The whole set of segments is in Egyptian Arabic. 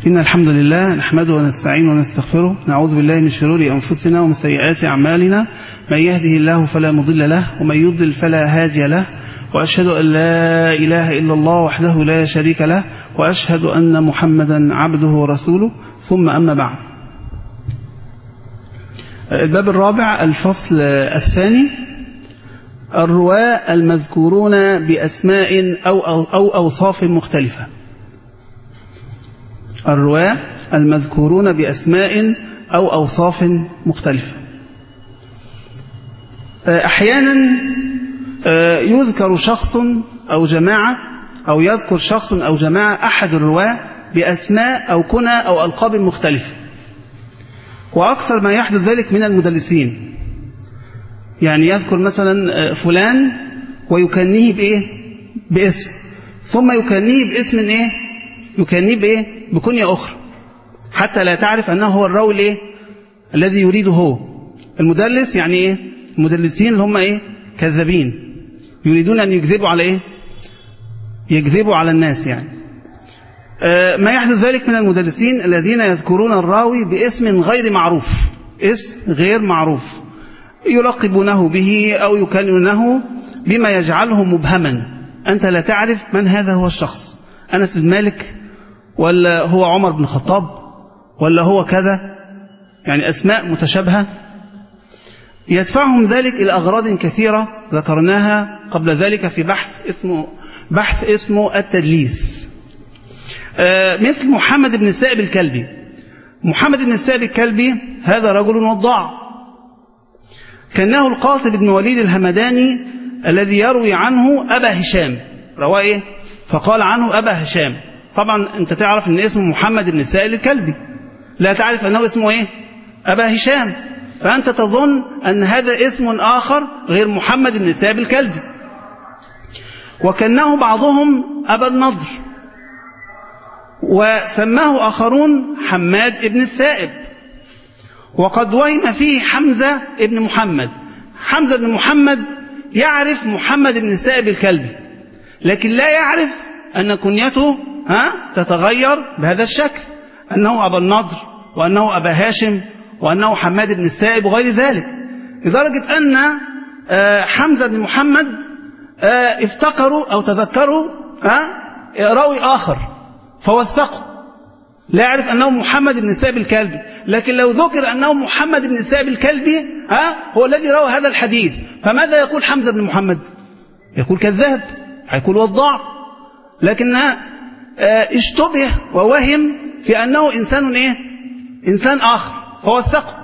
إن الحمد لله نحمده ونستعين ونستغفره نعوذ بالله من شرور أنفسنا ومن سيئات أعمالنا من يهده الله فلا مضل له ومن يضلل فلا هادي له وأشهد أن لا إله إلا الله وحده لا شريك له وأشهد أن محمدا عبده ورسوله ثم أما بعد الباب الرابع الفصل الثاني الرواة المذكورون بأسماء أو, أو, أو أوصاف مختلفة الرواة المذكورون بأسماء أو أوصاف مختلفة أحيانا يذكر شخص أو جماعة أو يذكر شخص أو جماعة أحد الرواة بأسماء أو كنى أو ألقاب مختلفة وأكثر ما يحدث ذلك من المدلسين يعني يذكر مثلا فلان ويكنيه بإيه باسم ثم يكنيه باسم إيه يكنيه بإيه بكنية أخرى حتى لا تعرف أنه هو الراوي الإيه الذي يريده هو المدلس يعني إيه المدلسين اللي هم إيه كذابين يريدون أن يكذبوا على إيه يكذبوا على الناس يعني آه ما يحدث ذلك من المدلسين الذين يذكرون الراوي باسم غير معروف اسم غير معروف يلقبونه به أو يكلمونه بما يجعله مبهما أنت لا تعرف من هذا هو الشخص أنس بن مالك ولا هو عمر بن الخطاب ولا هو كذا يعني أسماء متشابهة يدفعهم ذلك إلى أغراض كثيرة ذكرناها قبل ذلك في بحث اسمه بحث اسمه التدليس آه مثل محمد بن السائب الكلبي محمد بن السائب الكلبي هذا رجل وضاع كانه القاسم بن وليد الهمداني الذي يروي عنه أبا هشام رواه إيه؟ فقال عنه أبا هشام طبعا أنت تعرف أن اسمه محمد بن السائب الكلبي لا تعرف أنه اسمه إيه أبا هشام فأنت تظن أن هذا اسم آخر غير محمد بن السائب الكلبي وكناه بعضهم أبا النضر وسماه آخرون حماد بن السائب وقد وهم فيه حمزة بن محمد حمزة بن محمد يعرف محمد بن السائب الكلبي لكن لا يعرف أن كنيته ها تتغير بهذا الشكل أنه أبا النضر وأنه أبا هاشم وأنه حماد بن السائب وغير ذلك لدرجة أن حمزة بن محمد افتكروا أو تذكروا راوي آخر فوثقوا لا يعرف أنه محمد بن السائب الكلبي لكن لو ذكر أنه محمد بن السائب الكلبي ها هو الذي روى هذا الحديث فماذا يقول حمزة بن محمد يقول كذاب هيقول وضاع لكن اشتبه ووهم في أنه إنسان إيه إنسان آخر فوثقه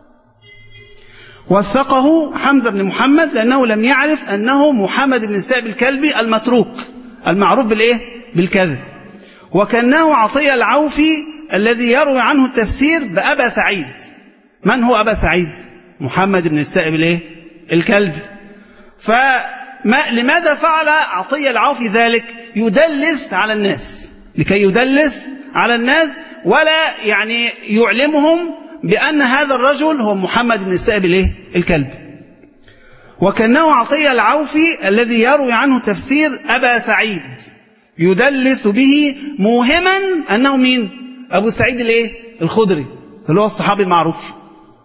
وثقه حمزة بن محمد لأنه لم يعرف أنه محمد بن السائب الكلبي المتروك المعروف بالإيه بالكذب وكانه عطية العوفي الذي يروي عنه التفسير بأبا سعيد من هو أبا سعيد محمد بن السائب الايه الكلبي فما لماذا فعل عطية العوفي ذلك يدلس على الناس لكي يدلس على الناس ولا يعني يعلمهم بأن هذا الرجل هو محمد بن السائب الايه الكلبي وكانه عطية العوفي الذي يروي عنه تفسير أبا سعيد يدلس به موهما أنه مين أبو سعيد الايه الخدري اللي هو الصحابي المعروف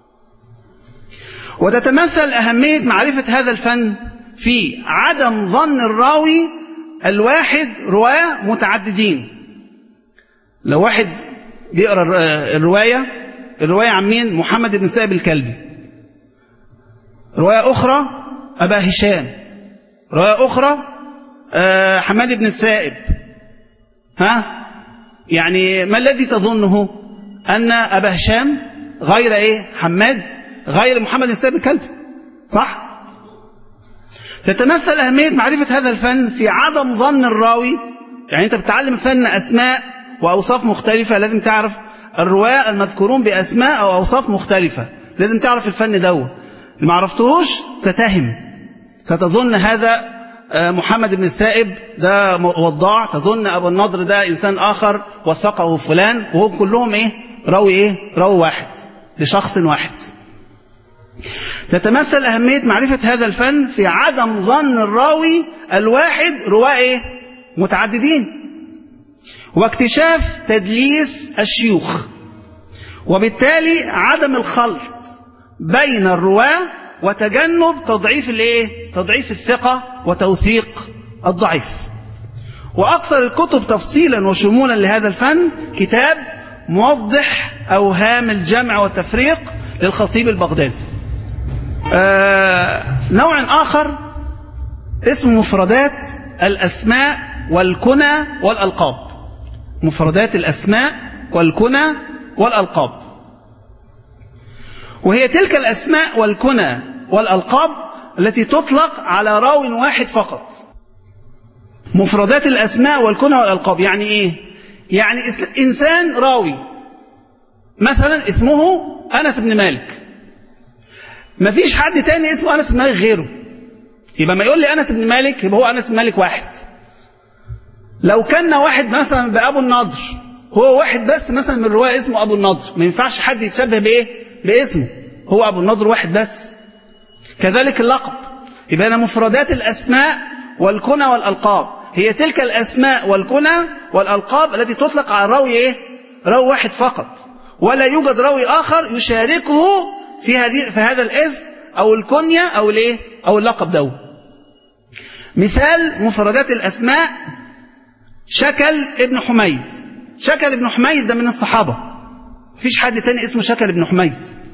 وتتمثل أهمية معرفة هذا الفن في عدم ظن الراوي الواحد رواة متعددين لو واحد بيقرأ الرواية الرواية عن مين محمد بن سائب الكلبي رواية أخرى أبا هشام رواية أخرى أه حماد بن السائب ها يعني ما الذي تظنه أن أبا هشام غير إيه حماد غير محمد بن السائب الكلبي صح تتمثل أهمية معرفة هذا الفن في عدم ظن الراوي يعني أنت بتعلم فن أسماء وأوصاف مختلفة لازم تعرف الرواة المذكورون بأسماء أو أوصاف مختلفة لازم تعرف الفن دوت اللي ما عرفتهوش ستهم ستظن هذا محمد بن السائب ده وضاع تظن أبو النضر ده إنسان آخر وثقه فلان وهم كلهم إيه راوي إيه راوي واحد لشخص واحد تتمثل أهمية معرفة هذا الفن في عدم ظن الراوي الواحد رواه إيه متعددين واكتشاف تدليس الشيوخ وبالتالي عدم الخلط بين الرواة وتجنب تضعيف الايه تضعيف الثقة وتوثيق الضعيف وأكثر الكتب تفصيلا وشمولا لهذا الفن كتاب موضح أوهام الجمع والتفريق للخطيب البغدادي آه نوع آخر اسمه مفردات الأسماء والكنى والألقاب مفردات الأسماء والكنى والألقاب وهي تلك الأسماء والكنى والألقاب التي تطلق على راو واحد فقط مفردات الأسماء والكنى والألقاب يعني إيه؟ يعني إنسان راوي مثلا اسمه أنس بن مالك ما فيش حد تاني اسمه أنس بن مالك غيره يبقى ما يقول لي أنس بن مالك يبقى هو أنس بن مالك واحد لو كان واحد مثلا بأبو النضر هو واحد بس مثلا من الرواية اسمه أبو النضر ما ينفعش حد يتشبه بإيه باسمه هو أبو النضر واحد بس كذلك اللقب يبقى أنا مفردات الأسماء والكنى والألقاب هي تلك الأسماء والكنى والألقاب التي تطلق على الراوي إيه؟ راوي واحد فقط ولا يوجد راوي آخر يشاركه في هذه في هذا الاسم أو الكنية أو الإيه؟ أو اللقب ده مثال مفردات الأسماء شكل ابن حميد شكل ابن حميد ده من الصحابة مفيش حد تاني اسمه شكل ابن حميد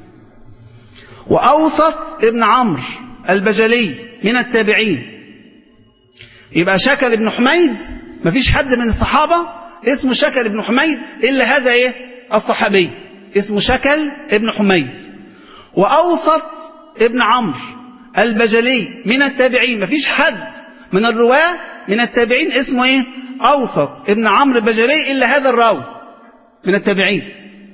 وأوسط ابن عمرو البجلي من التابعين يبقى شكل ابن حميد مفيش حد من الصحابة اسمه شكل ابن حميد إلا هذا إيه الصحابي اسمه شكل ابن حميد وأوسط ابن عمرو البجلي من التابعين مفيش حد من الرواة من التابعين اسمه إيه أوسط ابن عمرو البجلي إلا هذا الراوي من التابعين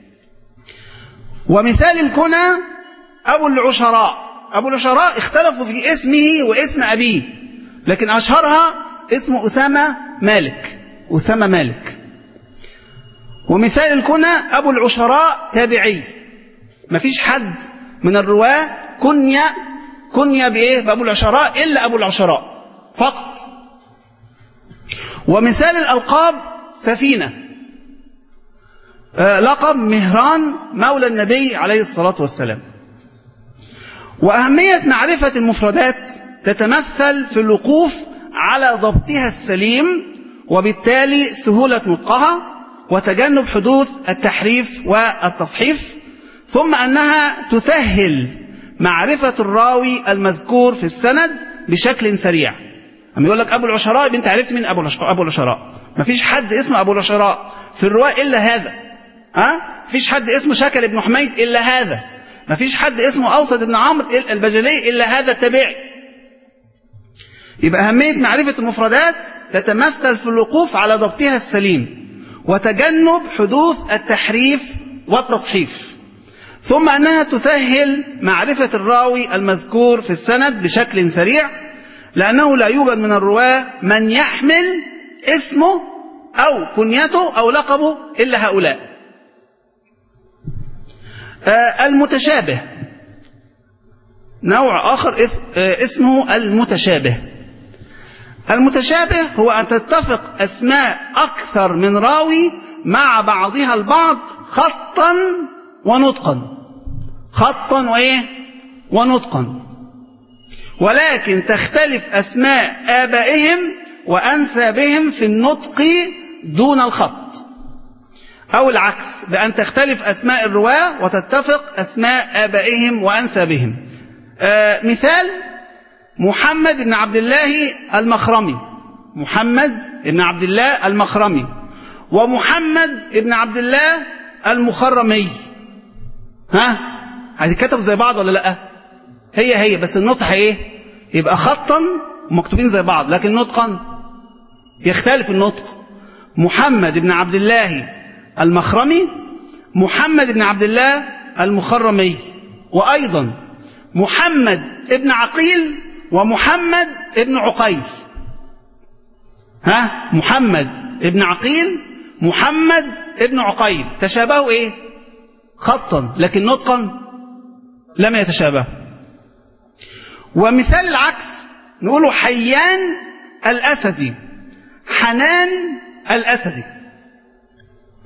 ومثال الكنى أبو العشراء أبو العشراء اختلفوا في اسمه واسم أبيه لكن أشهرها اسمه أسامة مالك أسامة مالك ومثال الكنى أبو العشراء تابعي مفيش حد من الرواة كنية كنية بإيه بأبو العشراء إلا أبو العشراء فقط ومثال الألقاب سفينة آه لقب مهران مولى النبي عليه الصلاة والسلام وأهمية معرفة المفردات تتمثل في الوقوف على ضبطها السليم وبالتالي سهولة نطقها وتجنب حدوث التحريف والتصحيف ثم أنها تسهل معرفة الراوي المذكور في السند بشكل سريع أما يقول لك أبو العشراء يبقى أنت عرفت مين أبو أبو العشراء ما فيش حد اسمه أبو العشراء في الرواة إلا هذا ها فيش حد اسمه شكل ابن حميد إلا هذا ما فيش حد اسمه أوسط ابن عمرو البجلي إلا هذا التابعي يبقى أهمية معرفة المفردات تتمثل في الوقوف على ضبطها السليم وتجنب حدوث التحريف والتصحيف ثم أنها تسهل معرفة الراوي المذكور في السند بشكل سريع لأنه لا يوجد من الرواة من يحمل اسمه أو كنيته أو لقبه إلا هؤلاء آه المتشابه نوع آخر اسمه المتشابه المتشابه هو أن تتفق أسماء أكثر من راوي مع بعضها البعض خطا ونطقا خطا وإيه ونطقا ولكن تختلف أسماء آبائهم وأنسابهم في النطق دون الخط أو العكس بأن تختلف أسماء الرواة وتتفق أسماء آبائهم وأنسابهم آه مثال محمد بن عبد الله المخرمي محمد بن عبد الله المخرمي ومحمد بن عبد الله المخرمي ها هتتكتبوا زي بعض ولا لا هي هي بس النطق ايه يبقى خطا ومكتوبين زي بعض لكن نطقا يختلف النطق محمد بن عبد الله المخرمي محمد بن عبد الله المخرمي وأيضا محمد بن عقيل ومحمد بن عقيل ها محمد بن عقيل محمد بن عقيل تشابهوا ايه خطا لكن نطقا لم يتشابه ومثال العكس نقول حيان الأسدي حنان الأسدي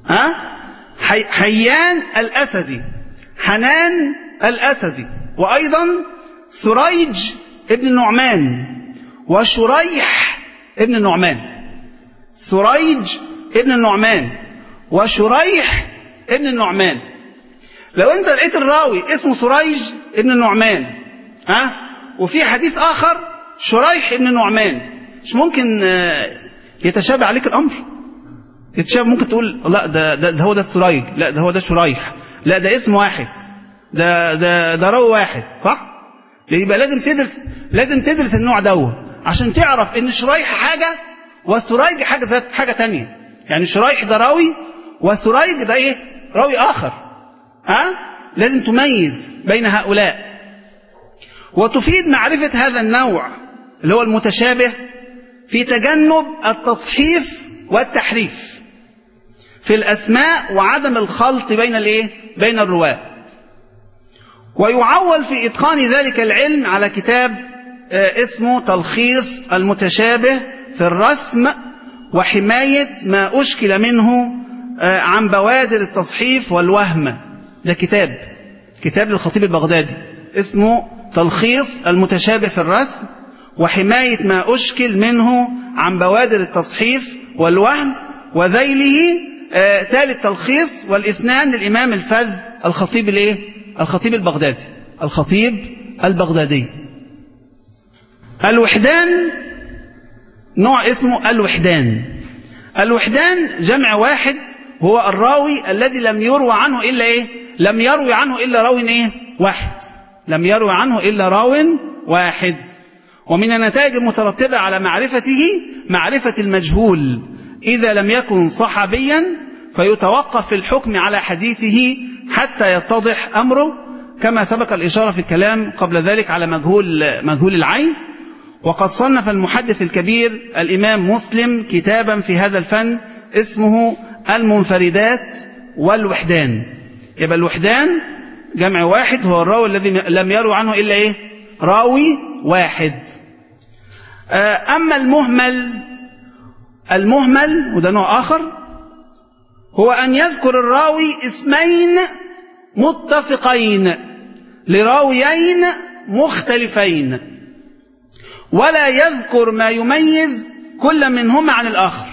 ها حي حيان الأسدي حنان الأسدي وأيضا سريج ابن النعمان وشريح ابن النعمان سريج ابن النعمان وشريح ابن النعمان لو انت لقيت الراوي اسمه سريج ابن النعمان ها أه؟ وفي حديث آخر شريح ابن النعمان مش ممكن يتشابه عليك الأمر يتشابه ممكن تقول لا ده, ده, ده هو ده السريج لا ده هو ده شريح لا ده اسم واحد ده ده ده راوي واحد صح يبقى لازم تدرس لازم تدرس النوع دوت عشان تعرف ان شريح حاجه والسريج حاجه ذات حاجه تانية يعني شريح ده راوي والسريج ده ايه راوي اخر ها أه؟ لازم تميز بين هؤلاء وتفيد معرفه هذا النوع اللي هو المتشابه في تجنب التصحيف والتحريف في الاسماء وعدم الخلط بين الايه بين الرواه ويعول في اتقان ذلك العلم على كتاب اسمه تلخيص المتشابه في الرسم وحماية ما أشكل منه عن بوادر التصحيف والوهم ده كتاب كتاب للخطيب البغدادي اسمه تلخيص المتشابه في الرسم وحماية ما أشكل منه عن بوادر التصحيف والوهم وذيله تالي التلخيص والاثنان للإمام الفذ الخطيب الايه الخطيب البغدادي الخطيب البغدادي الوحدان نوع اسمه الوحدان الوحدان جمع واحد هو الراوي الذي لم يروى عنه إلا إيه لم يروي عنه إلا راو إيه واحد لم يروي عنه إلا راو واحد ومن النتائج المترتبة على معرفته معرفة المجهول إذا لم يكن صحابيا فيتوقف في الحكم على حديثه حتى يتضح أمره كما سبق الإشارة في الكلام قبل ذلك على مجهول مجهول العين وقد صنف المحدث الكبير الإمام مسلم كتابا في هذا الفن اسمه المنفردات والوحدان يبقى الوحدان جمع واحد هو الراوي الذي لم يروي عنه إلا إيه راوي واحد أما المهمل المهمل وده نوع آخر هو أن يذكر الراوي اسمين متفقين لراويين مختلفين ولا يذكر ما يميز كل منهما عن الآخر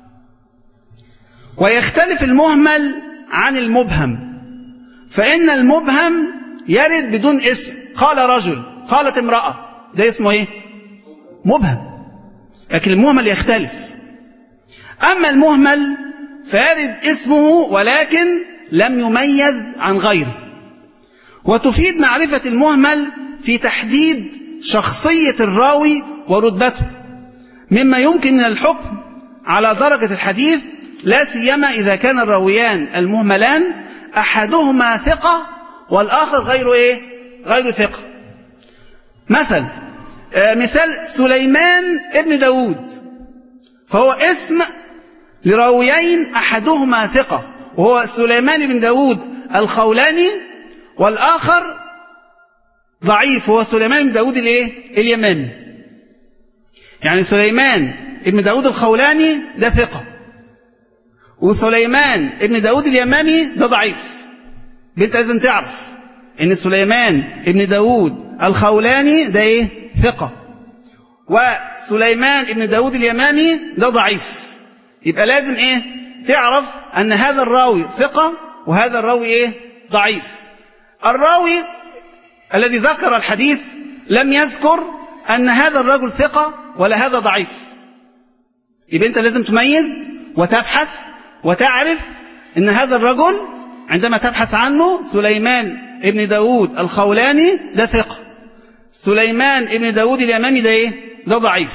ويختلف المهمل عن المبهم فإن المبهم يرد بدون اسم قال رجل قالت امرأة ده اسمه ايه مبهم لكن المهمل يختلف أما المهمل فيرد اسمه ولكن لم يميز عن غيره وتفيد معرفة المهمل في تحديد شخصية الراوي ورتبته مما يمكن من الحكم على درجة الحديث لا سيما إذا كان الراويان المهملان أحدهما ثقة والآخر غير إيه؟ غير ثقة مثل مثال سليمان ابن داود فهو اسم لراويين أحدهما ثقة وهو سليمان بن داود الخولاني والآخر ضعيف هو سليمان بن داود الايه اليماني يعني سليمان ابن داود الخولاني ده ثقة وسليمان ابن داود اليماني ده ضعيف بنت لازم تعرف ان سليمان ابن داود الخولاني ده ايه ثقة وسليمان ابن داود اليماني ده ضعيف يبقى لازم ايه تعرف ان هذا الراوي ثقة وهذا الراوي ايه ضعيف الراوي الذي ذكر الحديث لم يذكر أن هذا الرجل ثقة ولا هذا ضعيف يبقى أنت لازم تميز وتبحث وتعرف أن هذا الرجل عندما تبحث عنه سليمان ابن داود الخولاني ده ثقة سليمان ابن داود اليمامي ده ايه ده ضعيف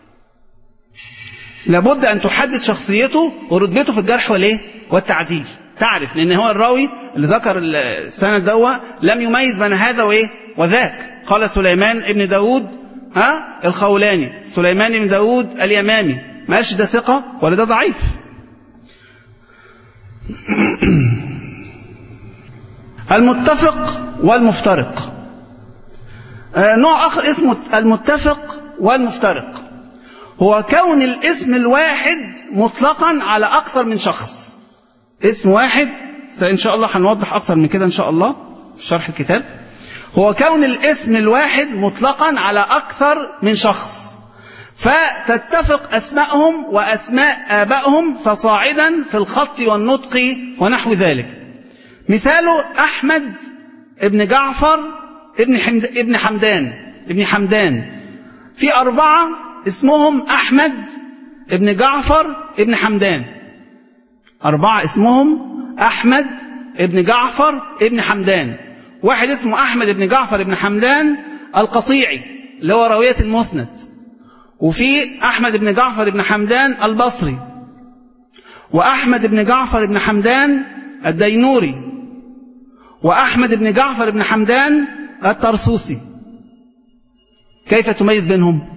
لابد أن تحدد شخصيته ورتبته في الجرح والايه والتعديل تعرف لأن هو الراوي اللي ذكر السند دوا لم يميز بين هذا وإيه وذاك قال سليمان ابن داود ها الخولاني سليمان ابن داود اليمامي ما قالش ده ثقة ولا ده ضعيف المتفق والمفترق نوع آخر اسمه المتفق والمفترق هو كون الاسم الواحد مطلقا على أكثر من شخص اسم واحد إن شاء الله هنوضح أكتر من كده إن شاء الله في شرح الكتاب هو كون الاسم الواحد مطلقا على أكثر من شخص فتتفق أسماءهم وأسماء آبائهم فصاعدا في الخط والنطق ونحو ذلك مثاله أحمد ابن جعفر ابن, حمد ابن حمدان ابن حمدان في أربعة اسمهم أحمد ابن جعفر ابن حمدان أربعة اسمهم أحمد ابن جعفر ابن حمدان واحد اسمه أحمد ابن جعفر ابن حمدان القطيعي اللي هو راوية المسند وفي أحمد بن جعفر بن حمدان البصري وأحمد بن جعفر بن حمدان الدينوري وأحمد بن جعفر بن حمدان الترسوسي كيف تميز بينهم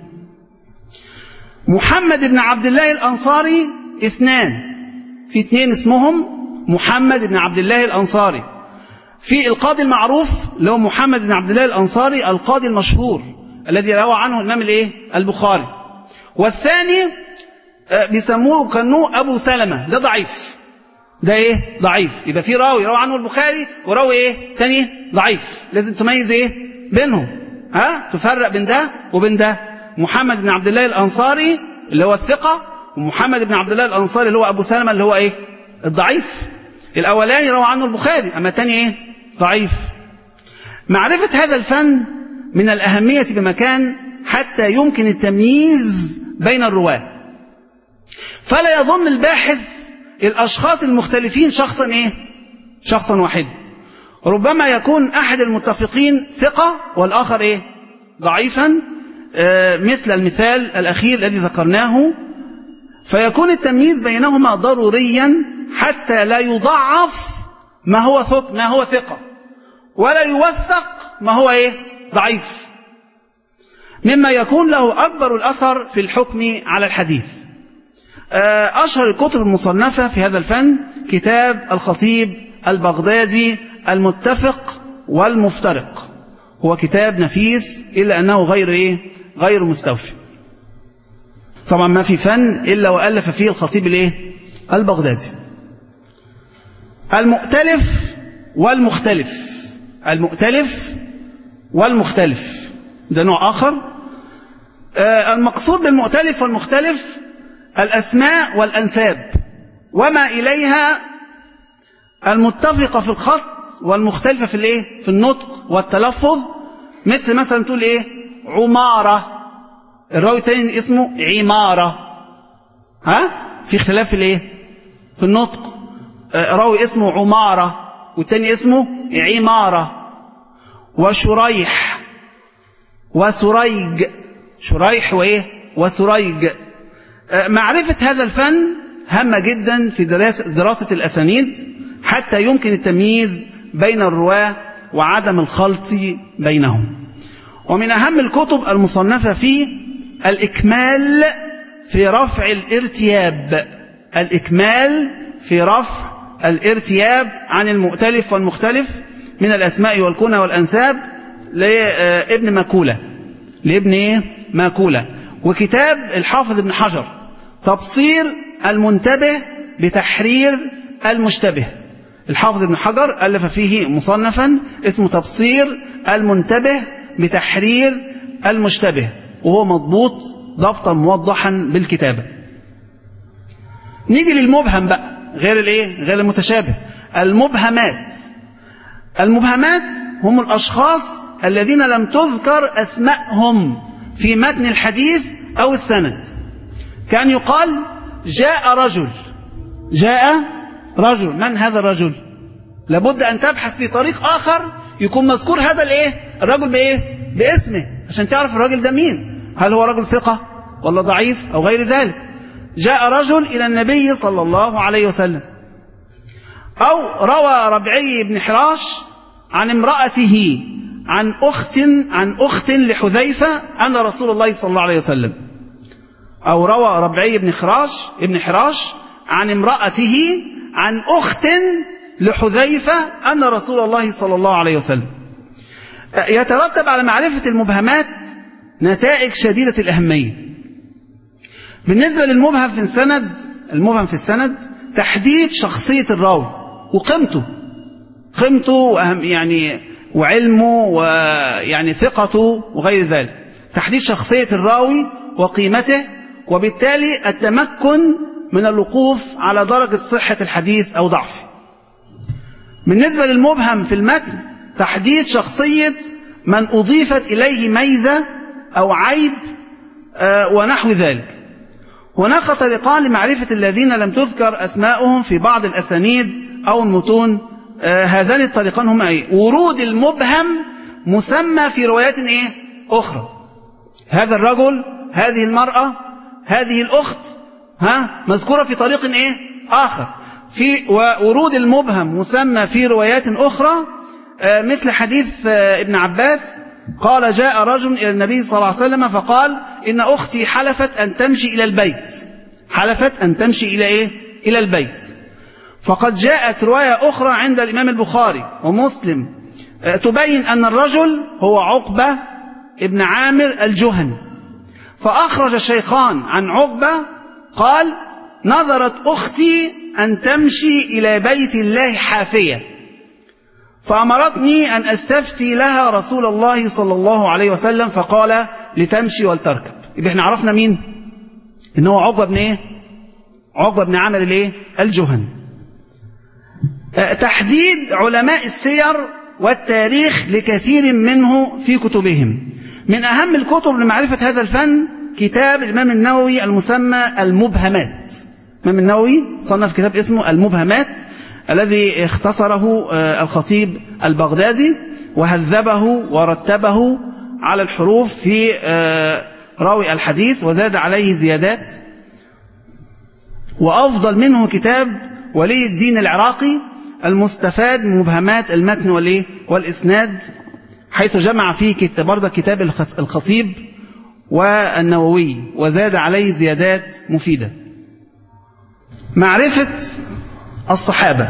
محمد بن عبد الله الأنصاري اثنان في اثنين اسمهم محمد بن عبد الله الأنصاري في القاضي المعروف اللي هو محمد بن عبد الله الأنصاري القاضي المشهور الذي روى عنه الإمام الايه البخاري والثاني بيسموه كانوه أبو سلمة ده ضعيف ده ايه ضعيف يبقى في راوي روى عنه البخاري وراوي ايه تاني ضعيف لازم تميز ايه بينهم ها تفرق بين ده وبين ده محمد بن عبد الله الأنصاري اللي هو الثقة ومحمد بن عبد الله الأنصاري اللي هو أبو سلمة اللي هو ايه الضعيف الأولاني روى عنه البخاري أما الثاني ايه ضعيف معرفة هذا الفن من الأهمية بمكان حتى يمكن التمييز بين الرواة فلا يظن الباحث الأشخاص المختلفين شخصا إيه؟ شخصا واحدا ربما يكون أحد المتفقين ثقة والآخر إيه؟ ضعيفا آه مثل المثال الأخير الذي ذكرناه فيكون التمييز بينهما ضروريا حتى لا يضعف ما هو ثق ما هو ثقة ولا يوثق ما هو إيه؟ ضعيف مما يكون له أكبر الأثر في الحكم على الحديث أشهر الكتب المصنفة في هذا الفن كتاب الخطيب البغدادي المتفق والمفترق هو كتاب نفيس إلا أنه غير إيه؟ غير مستوفي طبعا ما في فن إلا وألف فيه الخطيب الإيه؟ البغدادي المؤتلف والمختلف المؤتلف والمختلف ده نوع آخر المقصود بالمؤتلف والمختلف الأسماء والأنساب وما إليها المتفقة في الخط والمختلفة في الايه في النطق والتلفظ مثل مثلا تقول ايه عمارة الراوي الثاني اسمه عمارة ها في اختلاف في الايه في النطق راوي اسمه عمارة والثاني اسمه عمارة وشريح وسريج شريح وايه وسريج معرفة هذا الفن هامة جدا في دراسة, دراسة الأسانيد حتى يمكن التمييز بين الرواة وعدم الخلط بينهم ومن أهم الكتب المصنفة فيه الإكمال في رفع الارتياب الإكمال في رفع الارتياب عن المؤتلف والمختلف من الأسماء والكنى والأنساب لابن ماكولة لابن إيه؟ ماكولة وكتاب الحافظ ابن حجر تبصير المنتبه بتحرير المشتبه الحافظ ابن حجر ألف فيه مصنفا اسمه تبصير المنتبه بتحرير المشتبه وهو مضبوط ضبطا موضحا بالكتابة نيجي للمبهم بقى غير الايه غير المتشابه المبهمات المبهمات هم الأشخاص الذين لم تذكر أسماءهم في متن الحديث أو السند كان يقال جاء رجل جاء رجل من هذا الرجل لابد أن تبحث في طريق آخر يكون مذكور هذا الايه الرجل بايه باسمه عشان تعرف الراجل ده مين هل هو رجل ثقة ولا ضعيف أو غير ذلك جاء رجل إلى النبي صلى الله عليه وسلم أو روى ربعي بن حراش عن امرأته عن أخت عن أخت لحذيفة أن رسول الله صلى الله عليه وسلم أو روى ربعي بن خراش ابن حراش عن امرأته عن أخت لحذيفة أن رسول الله صلى الله عليه وسلم يترتب على معرفة المبهمات نتائج شديدة الأهمية بالنسبة للمبهم في السند المبهم في السند تحديد شخصية الراوي وقيمته قيمته وأهم يعني وعلمه ويعني ثقته وغير ذلك تحديد شخصية الراوي وقيمته وبالتالي التمكن من الوقوف على درجة صحة الحديث أو ضعفه بالنسبة للمبهم في المتن تحديد شخصية من أضيفت إليه ميزة أو عيب ونحو ذلك هناك طريقان لمعرفة الذين لم تذكر أسماؤهم في بعض الأسانيد أو المتون هذان الطريقان هما إيه؟ ورود المبهم مسمى في روايات إيه؟ أخرى هذا الرجل هذه المرأة هذه الأخت ها مذكورة في طريق إيه؟ آخر في ورود المبهم مسمى في روايات أخرى مثل حديث ابن عباس قال جاء رجل إلى النبي صلى الله عليه وسلم فقال إن أختي حلفت أن تمشي إلى البيت حلفت أن تمشي إلى إيه؟ إلى البيت فقد جاءت رواية أخرى عند الإمام البخاري ومسلم تبين أن الرجل هو عقبة ابن عامر الجهني فأخرج الشيخان عن عقبة قال نظرت أختي أن تمشي إلى بيت الله حافية فأمرتني أن أستفتي لها رسول الله صلى الله عليه وسلم فقال لتمشي ولتركب يبقى احنا عرفنا مين إن هو عقبة بن إيه عقبة بن عامر الإيه الجهني تحديد علماء السير والتاريخ لكثير منه في كتبهم من أهم الكتب لمعرفة هذا الفن كتاب الإمام النووي المسمى المبهمات الإمام النووي صنف كتاب اسمه المبهمات الذي اختصره الخطيب البغدادي وهذبه ورتبه على الحروف في راوي الحديث وزاد عليه زيادات وأفضل منه كتاب ولي الدين العراقي المستفاد من مبهمات المتن والإيه والإسناد حيث جمع فيه برضه كتاب الخطيب والنووي وزاد عليه زيادات مفيدة معرفة الصحابة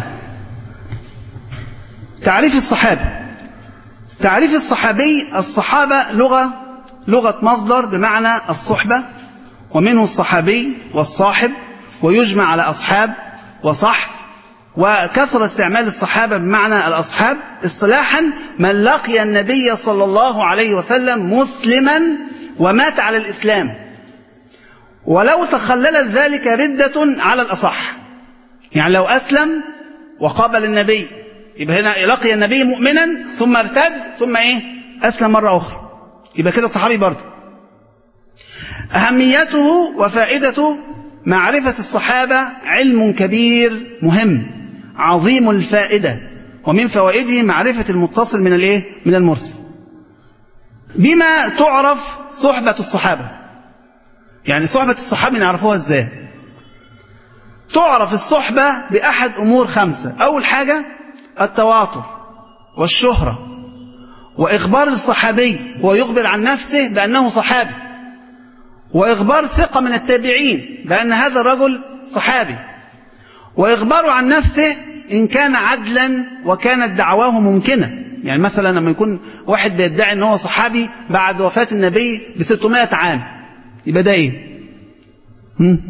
تعريف الصحابة تعريف الصحابي الصحابة لغة لغة مصدر بمعنى الصحبة ومنه الصحابي والصاحب ويجمع على أصحاب وصحب وكثر استعمال الصحابة بمعنى الأصحاب اصطلاحا من لقي النبي صلى الله عليه وسلم مسلما ومات على الإسلام ولو تخللت ذلك ردة على الأصح يعني لو أسلم وقابل النبي يبقى هنا لقي النبي مؤمنا ثم ارتد ثم إيه أسلم مرة أخرى يبقى كده صحابي برضه أهميته وفائدته معرفة الصحابة علم كبير مهم عظيم الفائدة ومن فوائده معرفة المتصل من الايه من المرسل بما تعرف صحبة الصحابة يعني صحبة الصحابة نعرفوها ازاي تعرف الصحبة بأحد أمور خمسة أول حاجة التواتر والشهرة وإخبار الصحابي هو يخبر عن نفسه بأنه صحابي وإخبار ثقة من التابعين بأن هذا الرجل صحابي وإخباره عن نفسه إن كان عدلا وكانت دعواه ممكنة يعني مثلا لما يكون واحد بيدعي أنه هو صحابي بعد وفاة النبي ب 600 عام يبقى ده إيه هم؟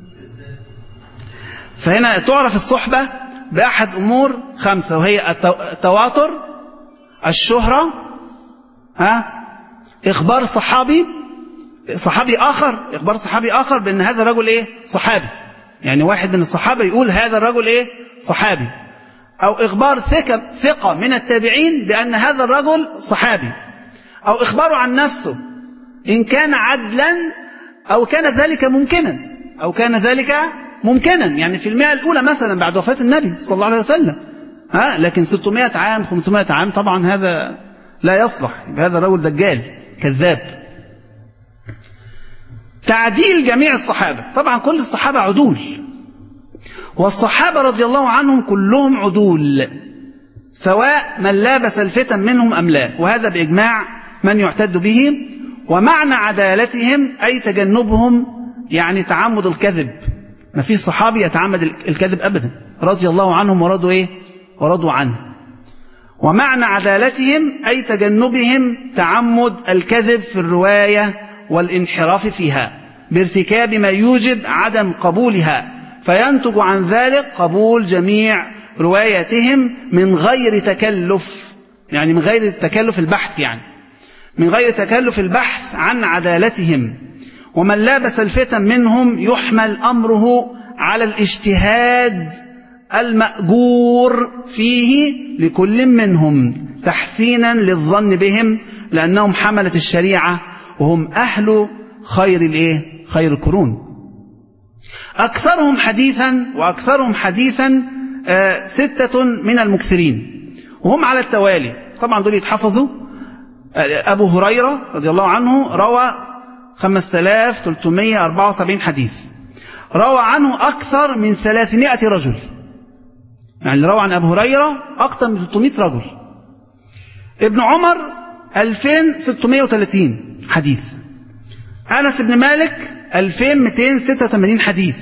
فهنا تعرف الصحبة بأحد أمور خمسة وهي التواتر الشهرة ها إخبار صحابي صحابي آخر إخبار صحابي آخر بأن هذا الرجل إيه صحابي يعني واحد من الصحابة يقول هذا الرجل إيه صحابي أو إخبار ثقة, ثقة من التابعين بأن هذا الرجل صحابي أو إخباره عن نفسه إن كان عدلا أو كان ذلك ممكنا أو كان ذلك ممكنا يعني في المئة الأولى مثلا بعد وفاة النبي صلى الله عليه وسلم ها لكن 600 عام 500 عام طبعا هذا لا يصلح هذا الرجل دجال كذاب تعديل جميع الصحابة طبعا كل الصحابة عدول والصحابة رضي الله عنهم كلهم عدول سواء من لابس الفتن منهم أم لا وهذا بإجماع من يعتد به ومعنى عدالتهم أي تجنبهم يعني تعمد الكذب ما فيش صحابي يتعمد الكذب أبدا رضي الله عنهم ورضوا إيه ورضوا عنه ومعنى عدالتهم أي تجنبهم تعمد الكذب في الرواية والانحراف فيها بارتكاب ما يوجب عدم قبولها فينتج عن ذلك قبول جميع رواياتهم من غير تكلف يعني من غير تكلف البحث يعني من غير تكلف البحث عن عدالتهم ومن لابس الفتن منهم يحمل أمره على الاجتهاد المأجور فيه لكل منهم تحسينا للظن بهم لأنهم حملة الشريعة وهم أهل خير الإيه؟ خير القرون أكثرهم حديثا وأكثرهم حديثا آه ستة من المكثرين وهم على التوالي طبعا دول يتحفظوا آه أبو هريرة رضي الله عنه روى 5374 حديث روى عنه أكثر من 300 رجل يعني روى عن أبو هريرة أكثر من 300 رجل ابن عمر 2630 حديث أنس بن مالك 2286 حديث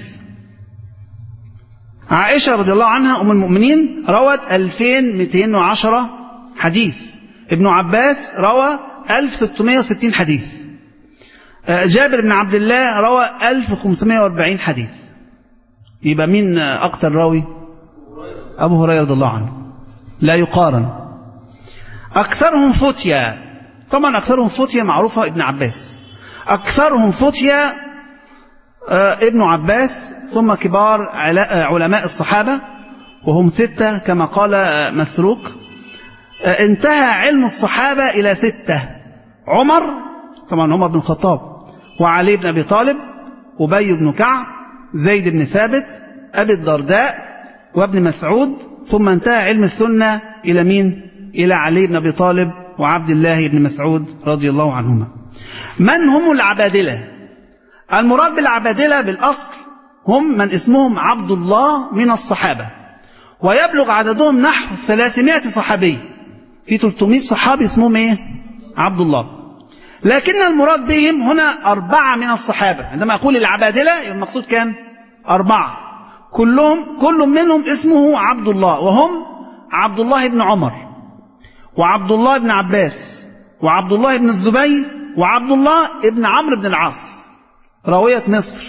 عائشة رضي الله عنها أم المؤمنين روت 2210 حديث ابن عباس روى 1660 حديث جابر بن عبد الله روى 1540 حديث يبقى مين أكتر راوي أبو هريرة رضي الله عنه لا يقارن أكثرهم فتيا طبعا أكثرهم فتيا معروفة ابن عباس أكثرهم فتيا ابن عباس ثم كبار علماء الصحابة وهم ستة كما قال مسروق انتهى علم الصحابة إلى ستة عمر طبعا عمر بن الخطاب وعلي بن أبي طالب أبي بن كعب زيد بن ثابت أبي الدرداء وابن مسعود ثم انتهى علم السنة إلى مين؟ إلى علي بن أبي طالب وعبد الله بن مسعود رضي الله عنهما من هم العبادلة المراد بالعبادلة بالأصل هم من اسمهم عبد الله من الصحابة ويبلغ عددهم نحو 300 صحابي في 300 صحابي اسمهم ايه عبد الله لكن المراد بهم هنا أربعة من الصحابة عندما أقول العبادلة المقصود كام أربعة كلهم كل منهم اسمه عبد الله وهم عبد الله بن عمر وعبد الله بن عباس وعبد الله بن الزبير وعبد الله بن عمرو بن العاص راوية مصر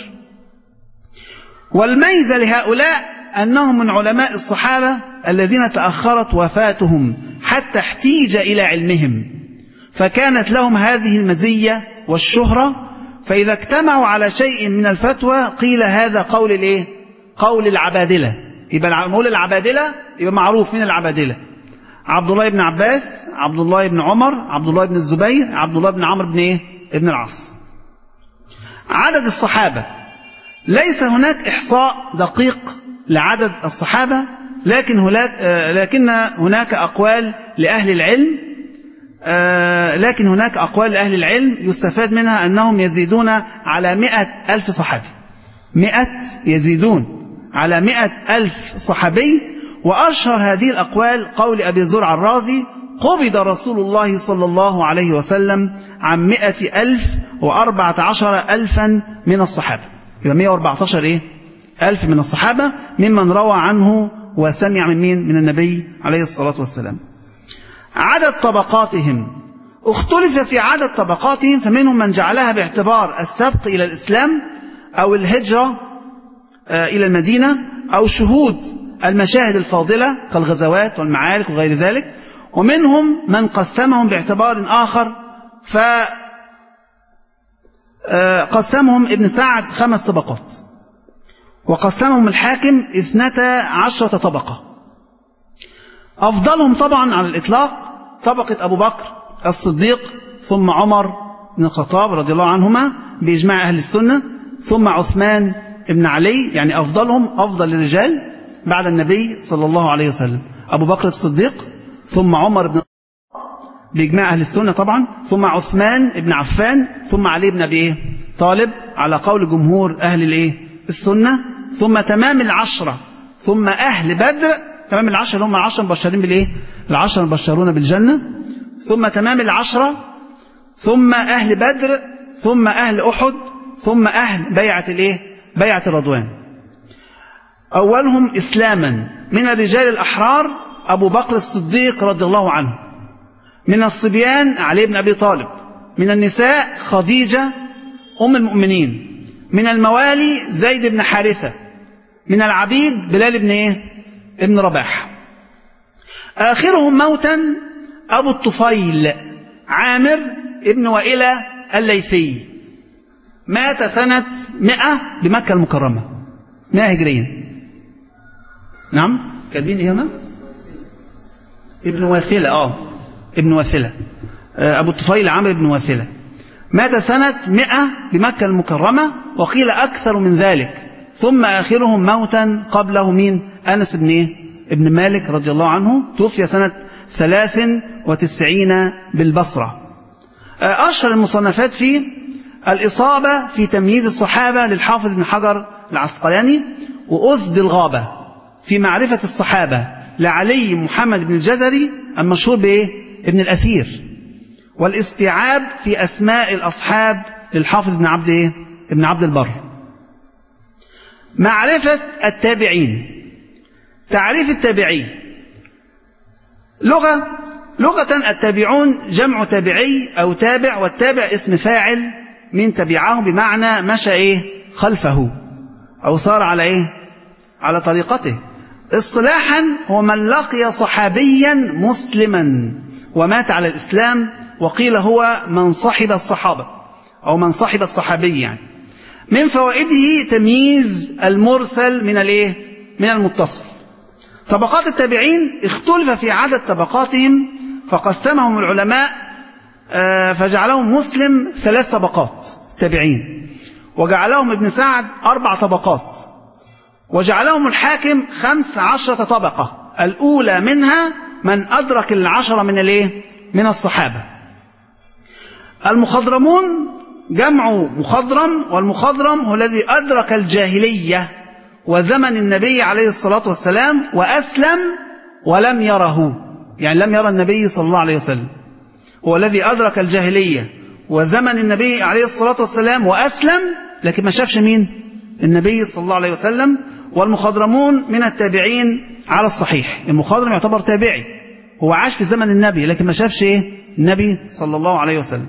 والميزة لهؤلاء أنهم من علماء الصحابة الذين تأخرت وفاتهم حتى احتيج إلى علمهم فكانت لهم هذه المزية والشهرة فإذا اجتمعوا على شيء من الفتوى قيل هذا قول الايه قول العبادلة يبقى نقول العبادلة يبقى معروف من العبادلة عبد الله بن عباس عبد الله بن عمر عبد الله بن الزبير عبد الله بن عمرو بن ايه ابن العاص عدد الصحابة ليس هناك إحصاء دقيق لعدد الصحابة لكن هناك لكن هناك أقوال لأهل العلم لكن هناك أقوال لأهل العلم يستفاد منها أنهم يزيدون على مئة ألف صحابي مئة يزيدون على مئة ألف صحابي وأشهر هذه الأقوال قول أبي زرع الرازي قبض رسول الله صلى الله عليه وسلم عن مئة ألف وأربعة عشر ألفا من الصحابة يبقى مئة وأربعة عشر إيه؟ ألف من الصحابة ممن روى عنه وسمع من مين؟ من النبي عليه الصلاة والسلام عدد طبقاتهم اختلف في عدد طبقاتهم فمنهم من جعلها باعتبار السبق إلى الإسلام أو الهجرة إلى المدينة أو شهود المشاهد الفاضلة كالغزوات والمعارك وغير ذلك ومنهم من قسمهم باعتبار آخر فقسمهم ابن سعد خمس طبقات وقسمهم الحاكم اثنتا عشرة طبقة أفضلهم طبعا على الإطلاق طبقة أبو بكر الصديق ثم عمر بن الخطاب رضي الله عنهما بإجماع أهل السنة ثم عثمان بن علي يعني أفضلهم أفضل الرجال بعد النبي صلى الله عليه وسلم أبو بكر الصديق ثم عمر بن بإجماع أهل السنة طبعا ثم عثمان بن عفان ثم علي بن أبي إيه؟ طالب على قول جمهور أهل الإيه؟ السنة ثم تمام العشرة ثم أهل بدر تمام العشرة اللي هم العشرة مبشرين بالإيه؟ العشرة مبشرون بالجنة ثم تمام العشرة ثم أهل بدر ثم أهل أحد ثم أهل بيعة الإيه؟ بيعة الرضوان أولهم إسلاما من الرجال الأحرار أبو بكر الصديق رضي الله عنه من الصبيان علي بن أبي طالب من النساء خديجة أم المؤمنين من الموالي زيد بن حارثة من العبيد بلال بن إيه؟ ابن رباح آخرهم موتا أبو الطفيل عامر ابن وائلة الليثي مات سنة مئة بمكة المكرمة مئة هجريا نعم كاتبين ايه هنا ابن واثلة اه ابن واثلة أبو الطفيل عامر بن واثلة مات سنة مئة بمكة المكرمة وقيل أكثر من ذلك ثم آخرهم موتا قبله مين أنس بن إيه؟ ابن مالك رضي الله عنه توفي سنة ثلاث وتسعين بالبصرة أشهر المصنفات فيه الإصابة في تمييز الصحابة للحافظ بن حجر العسقلاني وأسد الغابة في معرفة الصحابة لعلي محمد بن الجزري المشهور بإيه؟ ابن الأثير والاستيعاب في أسماء الأصحاب للحافظ بن عبد إيه؟ ابن عبد البر معرفة التابعين تعريف التابعي لغة لغة التابعون جمع تابعي أو تابع والتابع اسم فاعل من تبعه بمعنى مشى إيه خلفه أو صار على إيه على طريقته اصطلاحا هو من لقي صحابيا مسلما ومات على الإسلام وقيل هو من صحب الصحابة أو من صحب الصحابي يعني من فوائده تمييز المرسل من الايه من المتصل طبقات التابعين اختلف في عدد طبقاتهم فقسمهم العلماء فجعلهم مسلم ثلاث طبقات التابعين وجعلهم ابن سعد أربع طبقات وجعلهم الحاكم خمس عشرة طبقة الأولى منها من أدرك العشرة من الايه من الصحابة المخضرمون جمع مخضرم والمخضرم هو الذي أدرك الجاهلية وزمن النبي عليه الصلاة والسلام وأسلم ولم يره يعني لم يرى النبي صلى الله عليه وسلم هو الذي أدرك الجاهلية وزمن النبي عليه الصلاة والسلام وأسلم لكن ما شافش مين النبي صلى الله عليه وسلم والمخضرمون من التابعين على الصحيح المخضرم يعتبر تابعي هو عاش في زمن النبي لكن ما شافش ايه النبي صلى الله عليه وسلم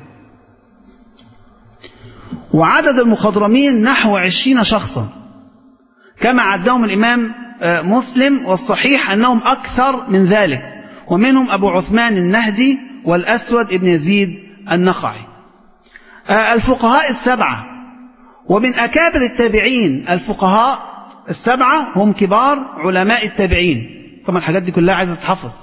وعدد المخضرمين نحو عشرين شخصا كما عدهم الإمام مسلم والصحيح أنهم أكثر من ذلك ومنهم أبو عثمان النهدي والأسود ابن يزيد النخعي الفقهاء السبعة ومن أكابر التابعين الفقهاء السبعة هم كبار علماء التابعين طبعا الحاجات دي كلها عايزة تتحفظ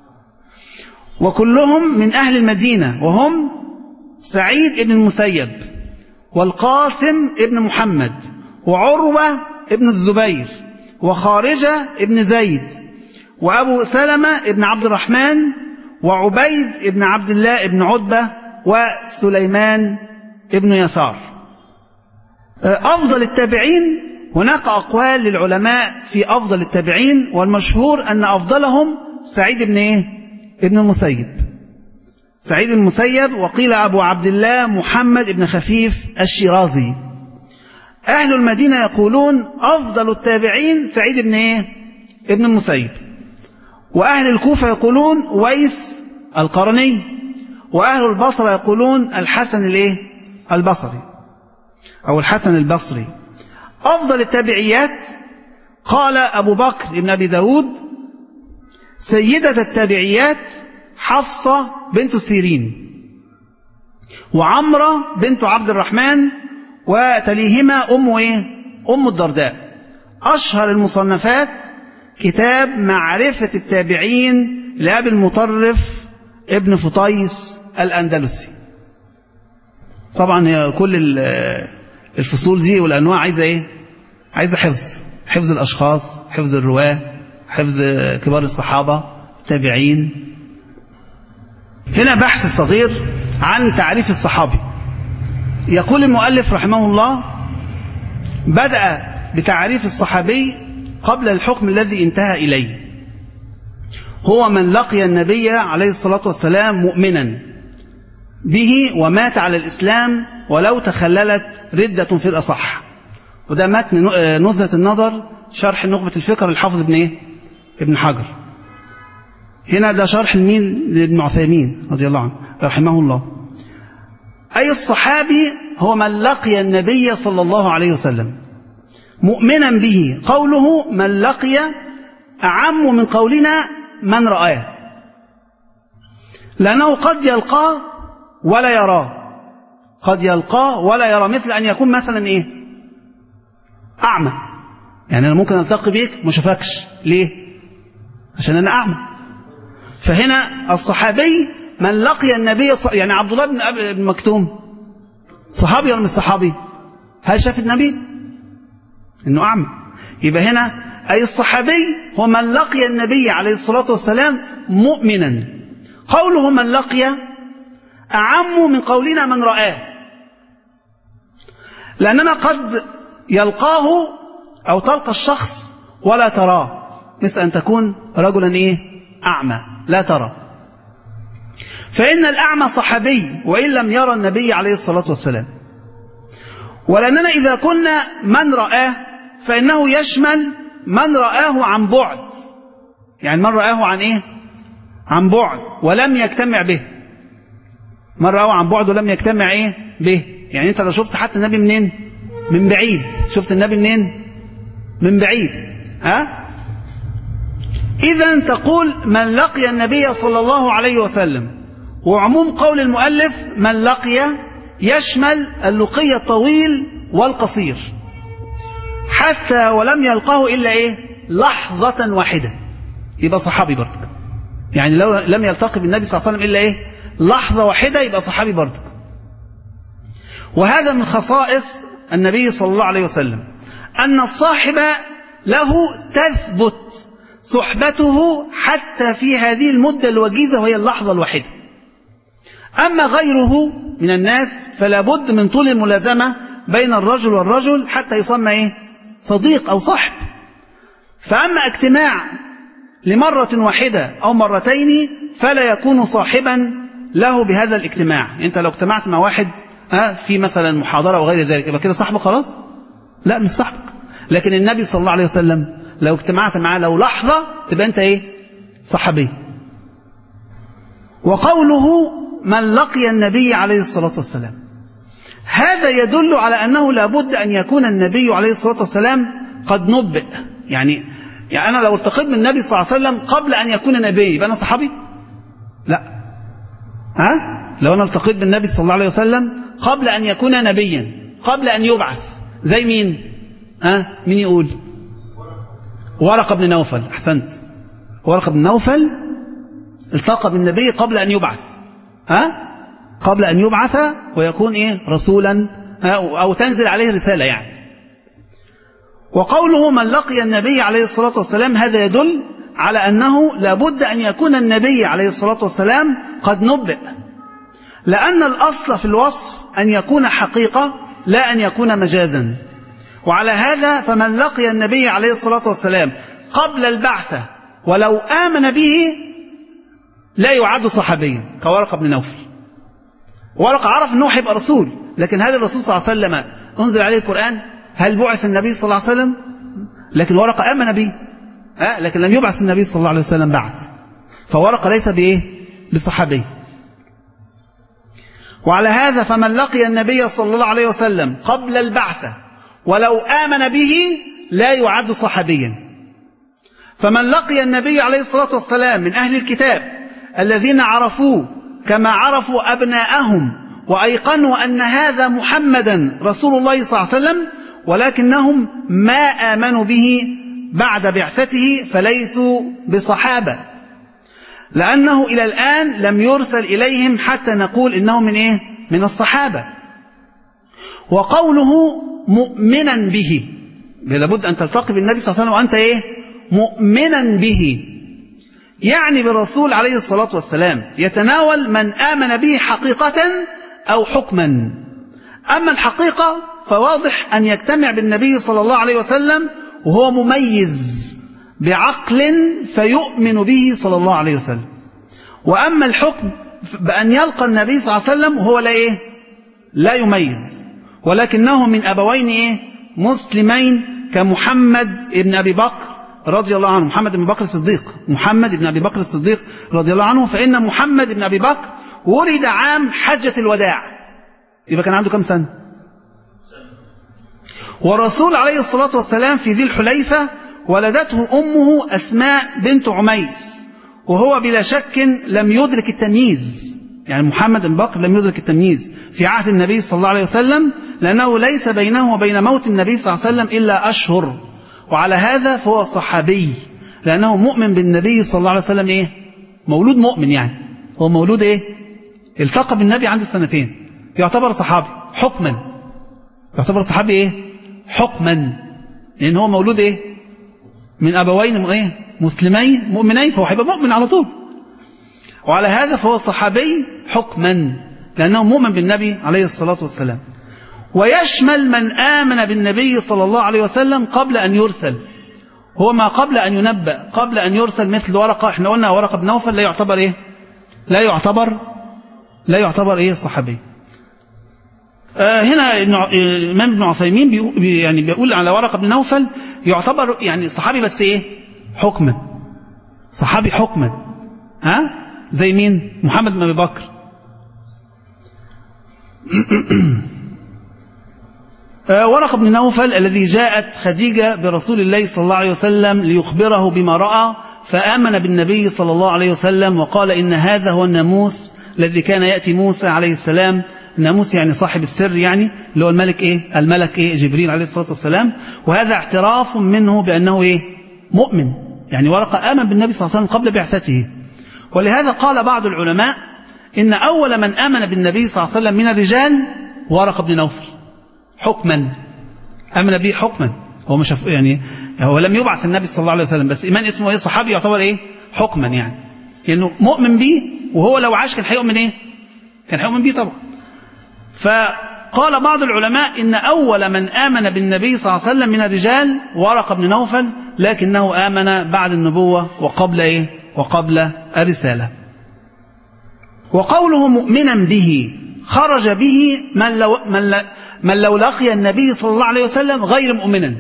وكلهم من أهل المدينة وهم سعيد ابن المسيب والقاسم ابن محمد وعروة ابن الزبير وخارجة ابن زيد وأبو سلمة ابن عبد الرحمن وعبيد ابن عبد الله ابن عتبة وسليمان ابن يسار أفضل التابعين هناك أقوال للعلماء في أفضل التابعين والمشهور أن أفضلهم سعيد بن إيه؟ ابن المسيب سعيد المسيب وقيل أبو عبد الله محمد بن خفيف الشيرازي أهل المدينة يقولون أفضل التابعين سعيد بن إيه؟ ابن المسيب وأهل الكوفة يقولون ويس القرني وأهل البصرة يقولون الحسن الإيه؟ البصري أو الحسن البصري أفضل التابعيات قال أبو بكر بن أبي داود سيدة التابعيات حفصة بنت سيرين وعمرة بنت عبد الرحمن وتليهما أم إيه؟ أم الدرداء أشهر المصنفات كتاب معرفة التابعين لأبي المطرف ابن فطيس الأندلسي طبعا كل الفصول دي والأنواع عايزة إيه؟ عايزة حفظ حفظ الأشخاص حفظ الرواة حفظ كبار الصحابة التابعين هنا بحث صغير عن تعريف الصحابي يقول المؤلف رحمه الله بدأ بتعريف الصحابي قبل الحكم الذي انتهى إليه هو من لقي النبي عليه الصلاة والسلام مؤمنا به ومات على الإسلام ولو تخللت ردة في الأصح وده متن نزهة النظر شرح نخبة الفكر الحافظ ابن إيه؟ ابن حجر هنا ده شرح لمين لابن عثيمين رضي الله عنه رحمه الله أي الصحابي هو من لقي النبي صلى الله عليه وسلم مؤمنا به قوله من لقي أعم من قولنا من رآه لأنه قد يلقاه ولا يراه قد يلقاه ولا يرى مثل أن يكون مثلا إيه أعمى يعني أنا ممكن ألتقي بيك ما اشوفكش ليه عشان أنا أعمى فهنا الصحابي من لقي النبي ص... يعني عبد الله بن أبي بن مكتوم صحابي ولا مش صحابي هل شاف النبي انه اعمى يبقى هنا اي الصحابي هو من لقي النبي عليه الصلاه والسلام مؤمنا قوله من لقي اعم من قولنا من رآه لاننا قد يلقاه او تلقى الشخص ولا تراه مثل ان تكون رجلا ايه اعمى لا ترى فإن الأعمى صحابي وإن لم يرى النبي عليه الصلاة والسلام ولأننا إذا كنا من رآه فإنه يشمل من رآه عن بعد يعني من رآه عن إيه عن بعد ولم يجتمع به من رآه عن بعد ولم يجتمع إيه به يعني أنت لو شفت حتى النبي منين من بعيد شفت النبي منين من بعيد ها إذا تقول من لقي النبي صلى الله عليه وسلم وعموم قول المؤلف من لقي يشمل اللقي الطويل والقصير حتى ولم يلقاه إلا إيه لحظة واحدة يبقى صحابي برضك يعني لو لم يلتقي بالنبي صلى الله عليه وسلم إلا إيه لحظة واحدة يبقى صحابي برضك وهذا من خصائص النبي صلى الله عليه وسلم أن الصاحب له تثبت صحبته حتى في هذه المدة الوجيزة وهي اللحظة الواحدة أما غيره من الناس فلا بد من طول الملازمة بين الرجل والرجل حتى يسمى إيه؟ صديق أو صاحب فأما اجتماع لمرة واحدة أو مرتين فلا يكون صاحبا له بهذا الاجتماع أنت لو اجتمعت مع واحد في مثلا محاضرة وغير ذلك يبقى كده صاحبك خلاص لا مش صاحبك لكن النبي صلى الله عليه وسلم لو اجتمعت معاه لو لحظة تبقى أنت إيه صحابي وقوله من لقي النبي عليه الصلاة والسلام هذا يدل على أنه لابد أن يكون النبي عليه الصلاة والسلام قد نبئ يعني يعني أنا لو التقيت بالنبي صلى الله عليه وسلم قبل أن يكون نبي يبقى أنا صحابي لا ها لو أنا التقيت بالنبي صلى الله عليه وسلم قبل أن يكون نبيا قبل أن يبعث زي مين ها مين يقول ورقة بن نوفل أحسنت ورقة بن نوفل التقى بالنبي قبل أن يبعث ها قبل أن يبعث ويكون إيه رسولا أو تنزل عليه رسالة يعني وقوله من لقي النبي عليه الصلاة والسلام هذا يدل على أنه لابد أن يكون النبي عليه الصلاة والسلام قد نبئ لأن الأصل في الوصف أن يكون حقيقة لا أن يكون مجازا وعلى هذا فمن لقي النبي عليه الصلاة والسلام قبل البعثة ولو آمن به لا يعد صحابيا كورقة بن نوفل ورقة عرف أنه هيبقى رسول لكن هل الرسول صلى الله عليه وسلم أنزل عليه القرآن هل بعث النبي صلى الله عليه وسلم لكن ورقة آمن به أه؟ لكن لم يبعث النبي صلى الله عليه وسلم بعد فورقة ليس بإيه بصحابي وعلى هذا فمن لقي النبي صلى الله عليه وسلم قبل البعثة ولو آمن به لا يعد صحابيا فمن لقي النبي عليه الصلاة والسلام من أهل الكتاب الذين عرفوه كما عرفوا أبناءهم وأيقنوا أن هذا محمدا رسول الله صلى الله عليه وسلم ولكنهم ما آمنوا به بعد بعثته فليسوا بصحابة لأنه إلى الآن لم يرسل إليهم حتى نقول إنه من إيه؟ من الصحابة وقوله مؤمنا به لابد أن تلتقي بالنبي صلى الله عليه وسلم وأنت إيه؟ مؤمنا به يعني بالرسول عليه الصلاة والسلام يتناول من آمن به حقيقة أو حكما أما الحقيقة فواضح أن يجتمع بالنبي صلى الله عليه وسلم وهو مميز بعقل فيؤمن به صلى الله عليه وسلم وأما الحكم بأن يلقى النبي صلى الله عليه وسلم وهو لا إيه لا يميز ولكنه من أبوين إيه مسلمين كمحمد ابن أبي بكر رضي الله عنه محمد بن بكر الصديق محمد بن أبي بكر الصديق رضي الله عنه فإن محمد بن أبي بكر ولد عام حجة الوداع يبقى كان عنده كم سنة ورسول عليه الصلاة والسلام في ذي الحليفة ولدته أمه أسماء بنت عميس وهو بلا شك لم يدرك التمييز يعني محمد بن بكر لم يدرك التمييز في عهد النبي صلى الله عليه وسلم لأنه ليس بينه وبين موت النبي صلى الله عليه وسلم إلا أشهر وعلى هذا فهو صحابي لأنه مؤمن بالنبي صلى الله عليه وسلم إيه مولود مؤمن يعني هو مولود إيه التقى بالنبي عنده سنتين يعتبر صحابي حكما يعتبر صحابي إيه حكما لأن هو مولود إيه من أبوين إيه مسلمين مؤمنين فهو هيبقى مؤمن على طول وعلى هذا فهو صحابي حكما لأنه مؤمن بالنبي عليه الصلاة والسلام ويشمل من آمن بالنبي صلى الله عليه وسلم قبل أن يرسل هو ما قبل أن ينبأ قبل أن يرسل مثل ورقة احنا قلنا ورقة بن نوفل لا يعتبر ايه لا يعتبر لا يعتبر ايه صحابي آه هنا الإمام ابن عثيمين بيقول يعني بيقول على ورقة بن نوفل يعتبر يعني صحابي بس ايه حكما صحابي حكما ها زي مين محمد بن ابي بكر ورق بن نوفل الذي جاءت خديجة برسول الله صلى الله عليه وسلم ليخبره بما رأى فآمن بالنبي صلى الله عليه وسلم وقال إن هذا هو الناموس الذي كان يأتي موسى عليه السلام الناموس يعني صاحب السر يعني اللي هو الملك إيه الملك إيه جبريل عليه الصلاة والسلام وهذا اعتراف منه بأنه إيه مؤمن يعني ورقة آمن بالنبي صلى الله عليه وسلم قبل بعثته ولهذا قال بعض العلماء إن أول من آمن بالنبي صلى الله عليه وسلم من الرجال ورقة بن نوفل حكما امن به حكما هو مش يعني هو لم يبعث النبي صلى الله عليه وسلم بس ايمان اسمه ايه صحابي يعتبر ايه حكما يعني لانه يعني مؤمن به وهو لو عاش كان هيؤمن ايه كان هيؤمن به طبعا فقال بعض العلماء ان اول من امن بالنبي صلى الله عليه وسلم من الرجال ورقه بن نوفل لكنه امن بعد النبوه وقبل ايه وقبل الرساله وقوله مؤمنا به خرج به من لو من لا من لو لقي النبي صلى الله عليه وسلم غير مؤمنا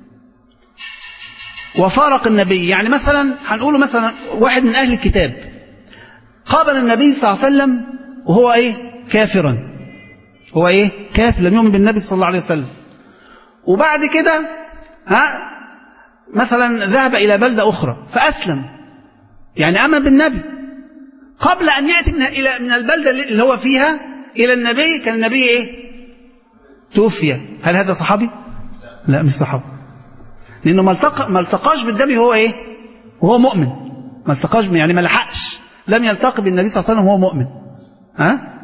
وفارق النبي يعني مثلا هنقوله مثلا واحد من أهل الكتاب قابل النبي صلى الله عليه وسلم وهو ايه كافرا هو ايه كافر لم يؤمن بالنبي صلى الله عليه وسلم وبعد كده ها مثلا ذهب إلى بلدة أخرى فأسلم يعني آمن بالنبي قبل أن يأتي من إلى من البلدة اللي هو فيها إلى النبي كان النبي إيه توفي هل هذا صحابي لا مش صحابي لأنه ما التقى ما التقاش بالنبي هو إيه وهو مؤمن ما التقاش يعني ما لحقش لم يلتقي بالنبي صلى الله عليه وسلم وهو مؤمن ها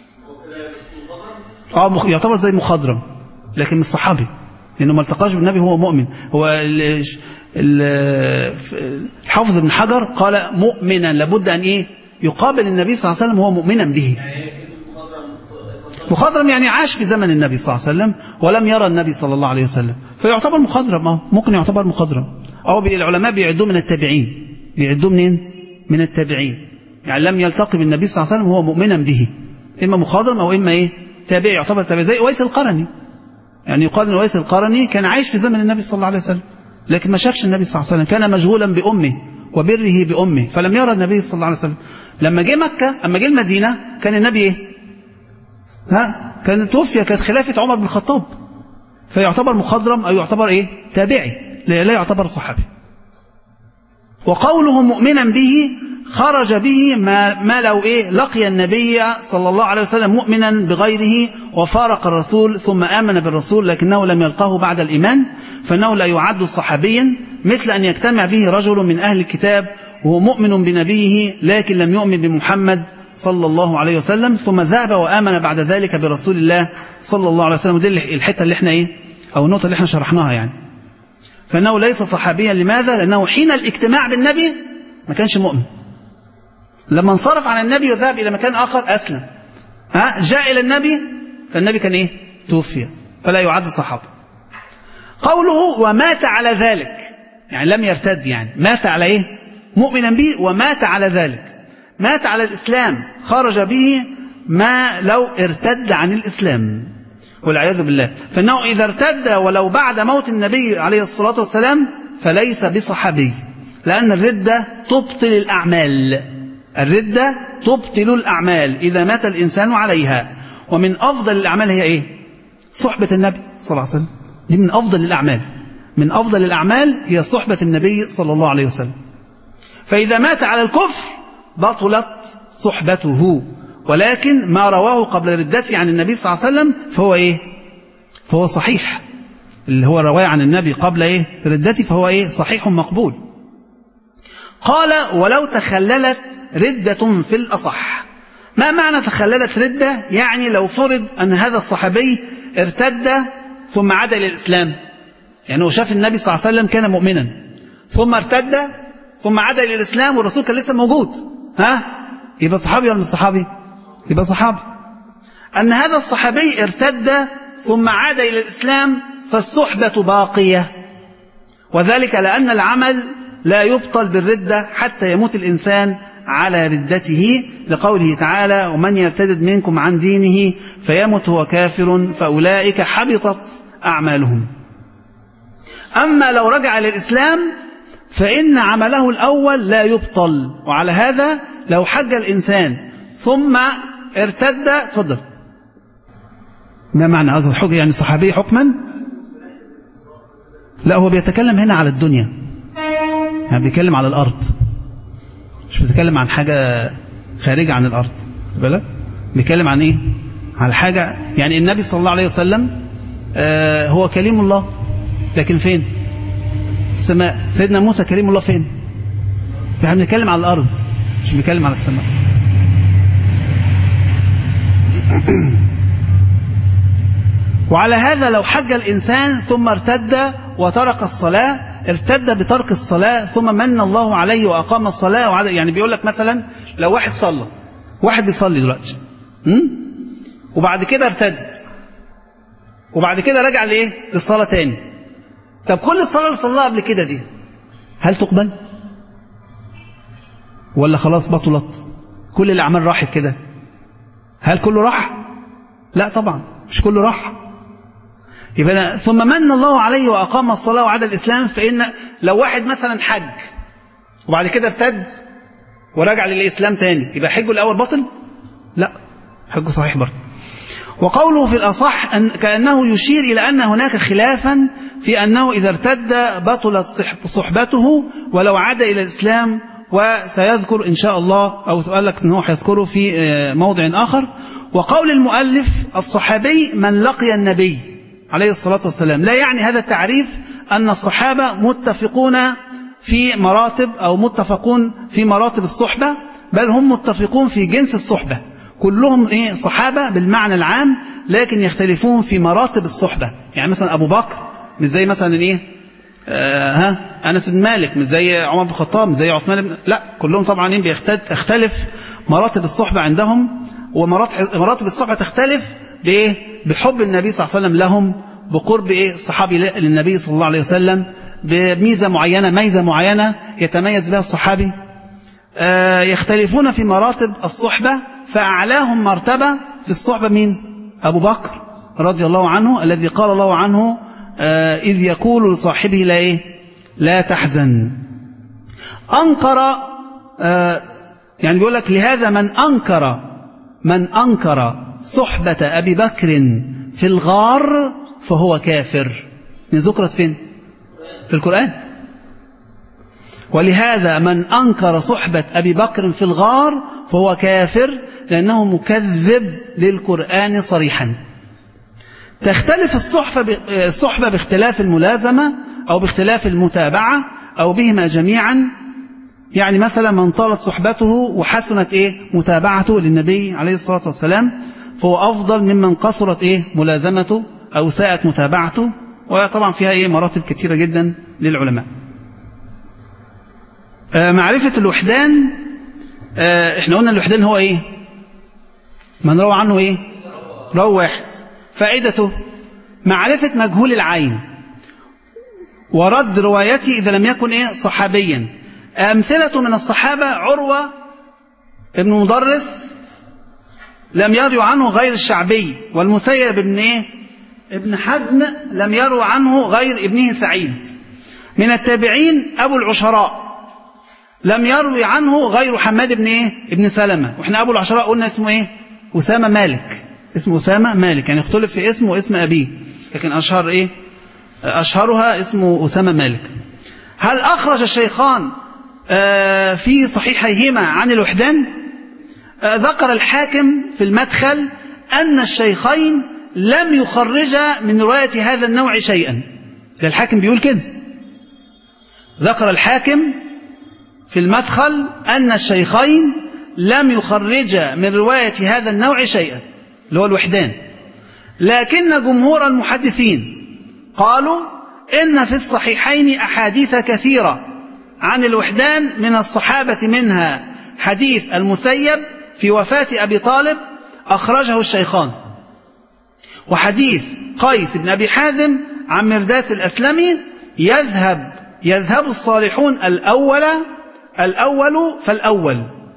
اه مخ... يعتبر زي مخضرم لكن مش صحابي لأنه ما التقاش بالنبي هو مؤمن هو ال... ال... الحافظ ابن حجر قال مؤمنا لابد أن إيه يقابل النبي صلى الله عليه وسلم وهو مؤمنا به مخضرم يعني عاش في زمن النبي صلى الله عليه وسلم ولم يرى النبي صلى الله عليه وسلم فيعتبر مخضرم اه ممكن يعتبر مخضرم أو العلماء بيعدوه من التابعين بيعدوه منين من التابعين يعني لم يلتقي بالنبي صلى الله عليه وسلم وهو مؤمنا به إما مخضرم أو إما إيه تابعي يعتبر تابعي زي ويس القرني يعني يقال ان ويس القرني كان عايش في زمن النبي صلى الله عليه وسلم لكن ما شافش النبي صلى الله عليه وسلم كان مشغولا بأمه وبره بأمه فلم يرى النبي صلى الله عليه وسلم لما جه مكة أما جه المدينة كان النبي إيه ها كان توفي كانت خلافة عمر بن الخطاب فيعتبر مخضرم أو يعتبر إيه تابعي لا يعتبر صحابي وقوله مؤمنا به خرج به ما, ما لو إيه لقي النبي صلى الله عليه وسلم مؤمنا بغيره وفارق الرسول ثم آمن بالرسول لكنه لم يلقاه بعد الإيمان فإنه لا يعد صحابيا مثل أن يجتمع به رجل من أهل الكتاب وهو مؤمن بنبيه لكن لم يؤمن بمحمد صلى الله عليه وسلم ثم ذهب وآمن بعد ذلك برسول الله صلى الله عليه وسلم ودي الحتة اللي احنا ايه أو النقطة اللي احنا شرحناها يعني فإنه ليس صحابيا لماذا لأنه حين الاجتماع بالنبي ما كانش مؤمن لما انصرف عن النبي وذهب إلى مكان آخر أسلم ها جاء إلى النبي فالنبي كان إيه توفي فلا يعد صحابة قوله ومات على ذلك يعني لم يرتد يعني مات على إيه مؤمنا به ومات على ذلك مات على الإسلام خرج به ما لو ارتد عن الإسلام والعياذ بالله فإنه إذا ارتد ولو بعد موت النبي عليه الصلاة والسلام فليس بصحابي لأن الردة تبطل الأعمال الردة تبطل الأعمال إذا مات الإنسان عليها ومن أفضل الأعمال هي إيه صحبة النبي صلى الله عليه وسلم دي من أفضل الأعمال من أفضل الأعمال هي صحبة النبي صلى الله عليه وسلم فإذا مات على الكفر بطلت صحبته ولكن ما رواه قبل ردته عن النبي صلى الله عليه وسلم فهو إيه فهو صحيح اللي هو رواه عن النبي قبل إيه ردته فهو إيه صحيح مقبول قال ولو تخللت ردة في الأصح ما معنى تخللت ردة يعني لو فرض أن هذا الصحابي ارتد ثم عاد إلى الإسلام يعني هو شاف النبي صلى الله عليه وسلم كان مؤمنا ثم ارتد ثم عاد إلى الإسلام والرسول كان لسه موجود ها يبقى صحابي ولا مش صحابي يبقى صحابي أن هذا الصحابي ارتد ثم عاد إلى الإسلام فالصحبة باقية وذلك لأن العمل لا يبطل بالردة حتى يموت الإنسان على ردته لقوله تعالى ومن يرتد منكم عن دينه فيمت هو كافر فأولئك حبطت أعمالهم أما لو رجع للإسلام فإن عمله الأول لا يبطل وعلى هذا لو حج الإنسان ثم ارتد تفضل ما معنى هذا الحج يعني صحابي حكما لا هو بيتكلم هنا على الدنيا يعني بيتكلم على الأرض مش بيتكلم عن حاجة خارجة عن الأرض بالك بيتكلم عن إيه على حاجة يعني النبي صلى الله عليه وسلم آه هو كليم الله لكن فين السماء سيدنا موسى كريم الله فين احنا بنتكلم على الأرض مش بنتكلم على السماء وعلى هذا لو حج الإنسان ثم ارتد وترك الصلاة ارتد بترك الصلاة ثم من الله عليه وأقام الصلاة وعلى يعني بيقول لك مثلا لو واحد صلى واحد بيصلي دلوقتي وبعد كده ارتد وبعد كده رجع لإيه للصلاة تاني طب كل الصلاة اللي صلاها قبل كده دي هل تقبل ولا خلاص بطلت كل الأعمال راحت كده هل كله راح لا طبعا مش كله راح يبقى ثم من الله عليه وأقام الصلاة وعاد الإسلام فإن لو واحد مثلا حج وبعد كده ارتد ورجع للإسلام تاني يبقى حجه الأول باطل لا حجه صحيح برضه وقوله في الأصح أن كأنه يشير إلى أن هناك خلافا في أنه إذا ارتد بطلت صحبته ولو عاد إلى الإسلام وسيذكر إن شاء الله أو سؤال لك أنه يذكره في موضع آخر وقول المؤلف الصحابي من لقي النبي عليه الصلاة والسلام لا يعني هذا التعريف أن الصحابة متفقون في مراتب أو متفقون في مراتب الصحبة بل هم متفقون في جنس الصحبة كلهم إيه صحابة بالمعنى العام لكن يختلفون في مراتب الصحبة يعني مثلا أبو بكر مش زي مثلا إيه آه ها أنس بن مالك مش زي عمر بن الخطاب مش زي عثمان بن لا كلهم طبعا إيه بيختلف مراتب الصحبة عندهم ومراتب الصحبة تختلف بإيه بحب النبي صلى الله عليه وسلم لهم بقرب إيه الصحابي للنبي صلى الله عليه وسلم بميزة معينة ميزة معينة يتميز بها الصحابي آه يختلفون في مراتب الصحبة فأعلاهم مرتبة في الصحبة مين أبو بكر رضي الله عنه الذي قال الله عنه آه إذ يقول لصاحبه لا إيه لا تحزن أنكر آه يعني بيقول لك لهذا من أنكر من أنكر صحبة أبي بكر في الغار فهو كافر من ذكرت فين في القرآن ولهذا من أنكر صحبة أبي بكر في الغار فهو كافر لأنه مكذب للقرآن صريحا تختلف الصحبة الصحبة باختلاف الملازمة أو باختلاف المتابعة أو بهما جميعا يعني مثلا من طالت صحبته وحسنت إيه متابعته للنبي عليه الصلاة والسلام فهو أفضل ممن قصرت إيه ملازمته أو ساءت متابعته وطبعا فيها إيه مراتب كثيرة جدا للعلماء آه معرفة الوحدان آه احنا قلنا الوحدان هو ايه من روى عنه ايه روى واحد فائدته معرفة مجهول العين ورد روايته إذا لم يكن ايه صحابيا أمثلة من الصحابة عروة ابن مدرس لم يروي عنه غير الشعبي والمسيب ابن ايه ابن حزم لم يروي عنه غير ابنه سعيد من التابعين أبو العشراء لم يروي عنه غير حماد بن ايه ابن سلمة واحنا ابو العشراء قلنا اسمه ايه اسامه مالك اسمه اسامه مالك يعني اختلف في اسمه واسم ابيه لكن اشهر ايه أشهرها اسمه أسامة مالك هل أخرج الشيخان في صحيحيهما عن الوحدان ذكر الحاكم في المدخل أن الشيخين لم يخرجا من رواية هذا النوع شيئا ده الحاكم بيقول كده ذكر الحاكم في المدخل أن الشيخين لم يخرجا من رواية هذا النوع شيئا اللي هو الوحدان لكن جمهور المحدثين قالوا إن في الصحيحين أحاديث كثيرة عن الوحدان من الصحابة منها حديث المثيب في وفاة أبي طالب أخرجه الشيخان وحديث قيس بن أبي حازم عن مردات الأسلمي يذهب يذهب الصالحون الأول الأول فالأول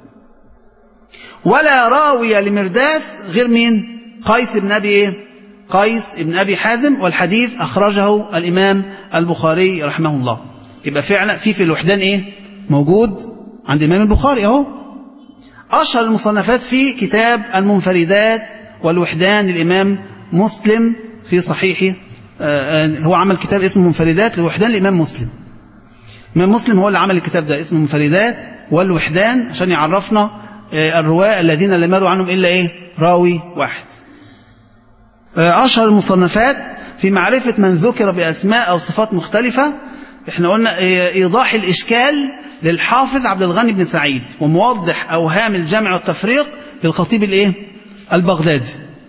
ولا راوي لمرداس غير مين قيس بن أبي إيه؟ قيس بن أبي حازم والحديث أخرجه الإمام البخاري رحمه الله يبقى فعلا في في الوحدان إيه موجود عند الإمام البخاري أهو أشهر المصنفات في كتاب المنفردات والوحدان للإمام مسلم في صحيحه هو عمل كتاب اسمه منفردات للوحدان للإمام مسلم الإمام مسلم هو اللي عمل الكتاب ده اسمه منفردات والوحدان عشان يعرفنا الرواة الذين لم يروا عنهم إلا إيه راوي واحد أشهر المصنفات في معرفة من ذكر بأسماء أو صفات مختلفة احنا قلنا إيضاح الإشكال للحافظ عبد الغني بن سعيد وموضح أوهام الجمع والتفريق للخطيب الإيه البغدادي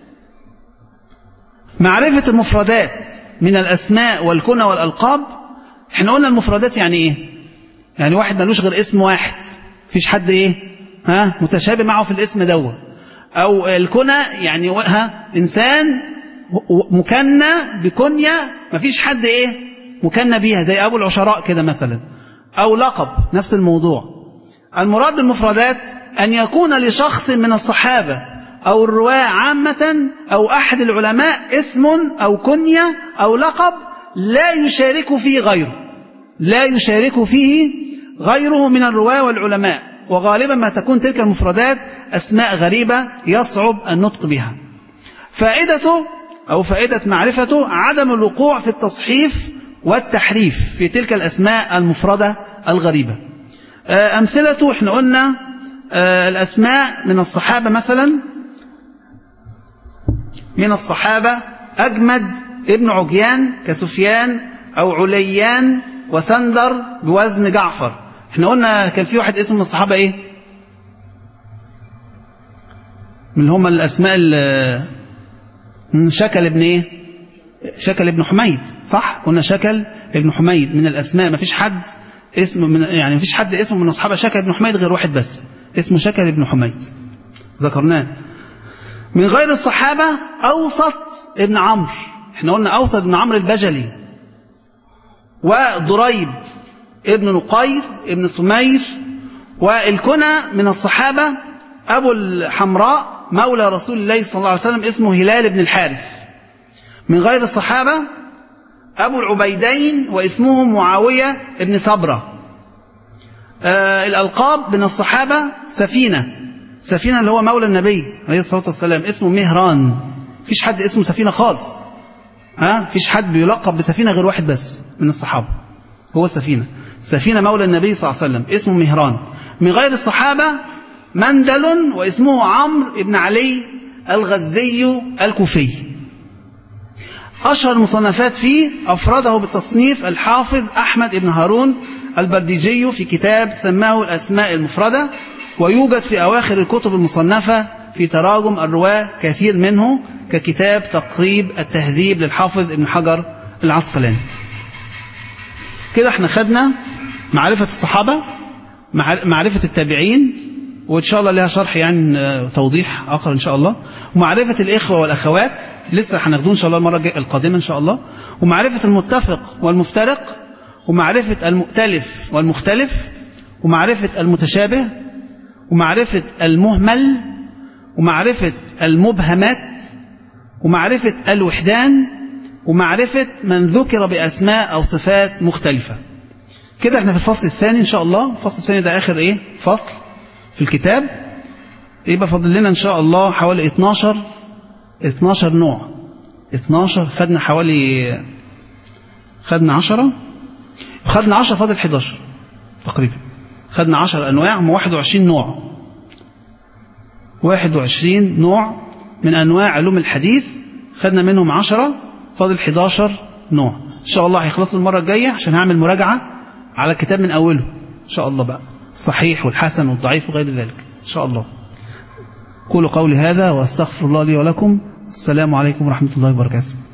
معرفة المفردات من الأسماء والكنى والألقاب احنا قلنا المفردات يعني ايه يعني واحد ملوش غير اسم واحد فيش حد ايه ها متشابه معه في الاسم دوت او الكنى يعني ها انسان مكنى بكنية مفيش حد ايه مكنى بيها زي ابو العشراء كده مثلا او لقب نفس الموضوع المراد بالمفردات ان يكون لشخص من الصحابة او الرواة عامة او احد العلماء اسم او كنية او لقب لا يشارك فيه غيره لا يشارك فيه غيره من الرواة والعلماء وغالبا ما تكون تلك المفردات أسماء غريبة يصعب النطق بها فائدته أو فائدة معرفته عدم الوقوع في التصحيف والتحريف في تلك الأسماء المفردة الغريبة أمثلته احنا قلنا الأسماء من الصحابة مثلا من الصحابة أجمد ابن عجيان كسفيان أو عليان وسندر بوزن جعفر احنا قلنا كان في واحد اسمه من الصحابة ايه من هم الأسماء شكل ابن ايه شكل ابن حميد صح قلنا شكل ابن حميد من الأسماء ما فيش حد اسمه من يعني ما فيش حد اسمه من أصحاب شكل ابن حميد غير واحد بس اسمه شكل ابن حميد ذكرناه من غير الصحابة أوسط ابن عمرو احنا قلنا أوسط ابن عمرو البجلي وضريب ابن نقير ابن سمير والكنى من الصحابة أبو الحمراء مولى رسول الله صلى الله عليه وسلم اسمه هلال بن الحارث من غير الصحابة أبو العبيدين واسمه معاوية ابن صبرة آه الألقاب من الصحابة سفينة سفينة اللي هو مولى النبي عليه الصلاة والسلام اسمه مهران فيش حد اسمه سفينة خالص ها فيش حد بيلقب بسفينة غير واحد بس من الصحابة هو سفينة سفينة مولى النبي صلى الله عليه وسلم اسمه مهران من غير الصحابة مندل واسمه عمرو بن علي الغزي الكوفي أشهر المصنفات فيه أفرده بالتصنيف الحافظ أحمد بن هارون البرديجي في كتاب سماه الأسماء المفردة ويوجد في أواخر الكتب المصنفة في تراجم الرواة كثير منه ككتاب تقريب التهذيب للحافظ ابن حجر العسقلاني كده احنا خدنا معرفة الصحابة معرفة التابعين وإن شاء الله لها شرح يعني توضيح آخر إن شاء الله ومعرفة الإخوة والأخوات لسه هناخدوه إن شاء الله المرة القادمة إن شاء الله ومعرفة المتفق والمفترق ومعرفة المؤتلف والمختلف ومعرفة المتشابه ومعرفة المهمل ومعرفة المبهمات ومعرفة الوحدان ومعرفة من ذكر بأسماء أو صفات مختلفة كده احنا في الفصل الثاني إن شاء الله الفصل الثاني ده آخر إيه فصل في الكتاب يبقى فاضل لنا إن شاء الله حوالي 12 12 نوع 12 خدنا حوالي خدنا 10 خدنا 10 فاضل 11 تقريبا خدنا 10 انواع هم 21 نوع 21 نوع من انواع علوم الحديث خدنا منهم 10 فاضل 11 نوع ان شاء الله هيخلصوا المره الجايه عشان هعمل مراجعه على الكتاب من اوله ان شاء الله بقى الصحيح والحسن والضعيف وغير ذلك ان شاء الله قولوا قولي هذا واستغفر الله لي ولكم السلام عليكم ورحمه الله وبركاته